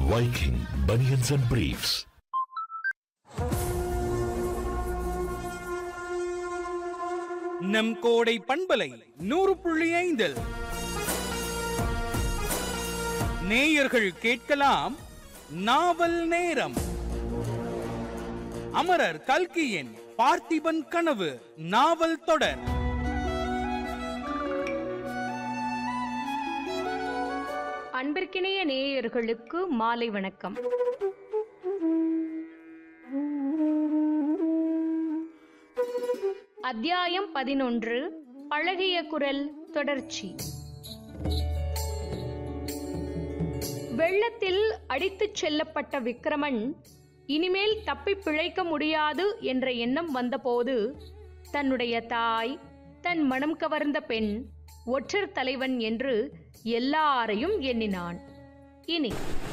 Viking Bunions and Briefs. நம் கோடை பண்பலை நூறு புள்ளி ஐந்தில் நேயர்கள் கேட்கலாம் நாவல் நேரம் அமரர் கல்கியின் பார்த்திபன் கனவு நாவல் தொடர் அன்பிற்கினிய நேயர்களுக்கு மாலை வணக்கம் அத்தியாயம் பதினொன்று பழகிய குரல் தொடர்ச்சி வெள்ளத்தில் அடித்துச் செல்லப்பட்ட விக்ரமன் இனிமேல் தப்பி பிழைக்க முடியாது என்ற எண்ணம் வந்தபோது தன்னுடைய தாய் தன் மனம் கவர்ந்த பெண் ஒற்றர் தலைவன் என்று எல்லாரையும் எண்ணினான் இனி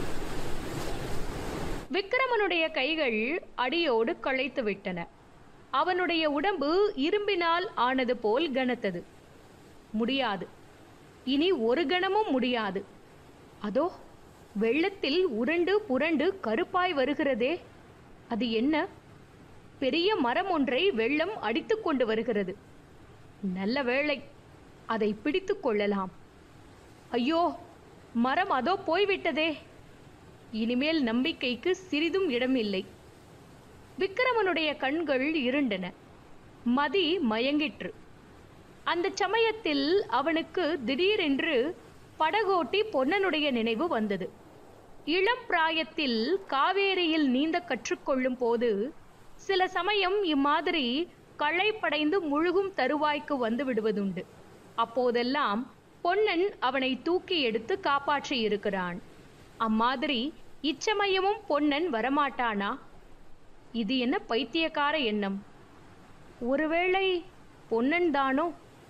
விக்ரமனுடைய கைகள் அடியோடு களைத்து விட்டன அவனுடைய உடம்பு இரும்பினால் ஆனது போல் கனத்தது முடியாது இனி ஒரு கணமும் முடியாது அதோ வெள்ளத்தில் உருண்டு புரண்டு கருப்பாய் வருகிறதே அது என்ன பெரிய மரம் ஒன்றை வெள்ளம் அடித்துக் கொண்டு வருகிறது நல்ல வேளை அதை பிடித்துக் கொள்ளலாம் ஐயோ மரம் அதோ போய்விட்டதே இனிமேல் நம்பிக்கைக்கு சிறிதும் இடமில்லை விக்கிரமனுடைய கண்கள் இருண்டன மதி மயங்கிற்று அந்த சமயத்தில் அவனுக்கு திடீரென்று படகோட்டி பொன்னனுடைய நினைவு வந்தது இளம் பிராயத்தில் காவேரியில் நீந்த கற்றுக்கொள்ளும் போது சில சமயம் இம்மாதிரி களைப்படைந்து முழுகும் தருவாய்க்கு வந்து விடுவதுண்டு அப்போதெல்லாம் பொன்னன் அவனை தூக்கி எடுத்து காப்பாற்றி இருக்கிறான் அம்மாதிரி இச்சமயமும் பொன்னன் வரமாட்டானா இது என்ன பைத்தியக்கார எண்ணம் ஒருவேளை பொன்னன் தானோ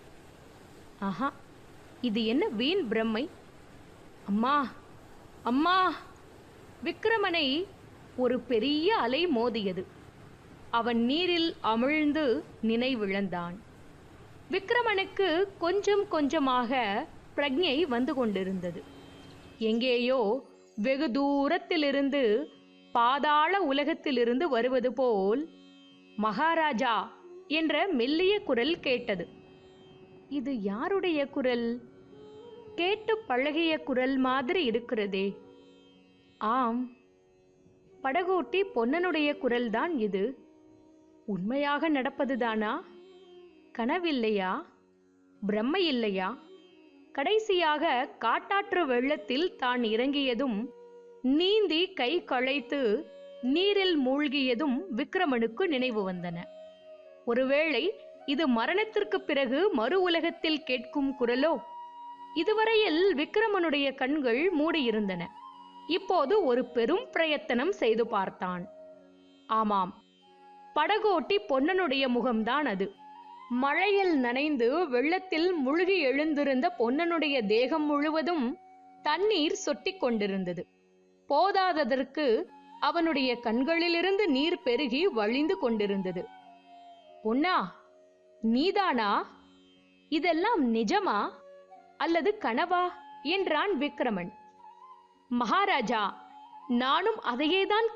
ஆஹா இது என்ன வீண் பிரம்மை அம்மா அம்மா விக்ரமனை ஒரு பெரிய அலை மோதியது அவன் நீரில் அமிழ்ந்து நினைவிழந்தான் விக்ரமனுக்கு கொஞ்சம் கொஞ்சமாக பிரக்ஞை வந்து கொண்டிருந்தது எங்கேயோ வெகு தூரத்திலிருந்து பாதாள உலகத்திலிருந்து வருவது போல் மகாராஜா என்ற மெல்லிய குரல் கேட்டது இது யாருடைய குரல் கேட்டு பழகிய குரல் மாதிரி இருக்கிறதே ஆம் படகோட்டி பொன்னனுடைய குரல்தான் இது உண்மையாக நடப்பதுதானா கனவில்லையா பிரம்மை இல்லையா கடைசியாக காட்டாற்று வெள்ளத்தில் தான் இறங்கியதும் நீந்தி கை களைத்து நீரில் மூழ்கியதும் விக்ரமனுக்கு நினைவு வந்தன ஒருவேளை இது மரணத்திற்கு பிறகு மறு உலகத்தில் கேட்கும் குரலோ இதுவரையில் விக்ரமனுடைய கண்கள் மூடியிருந்தன இப்போது ஒரு பெரும் பிரயத்தனம் செய்து பார்த்தான் ஆமாம் படகோட்டி பொன்னனுடைய முகம்தான் அது மழையில் நனைந்து வெள்ளத்தில் முழுகி எழுந்திருந்த பொன்னனுடைய தேகம் முழுவதும் தண்ணீர் சொட்டிக் கொண்டிருந்தது போதாததற்கு அவனுடைய கண்களிலிருந்து நீர் பெருகி வழிந்து கொண்டிருந்தது பொன்னா நீதானா இதெல்லாம் நிஜமா அல்லது கனவா என்றான் விக்ரமன் மகாராஜா நானும் அதையேதான்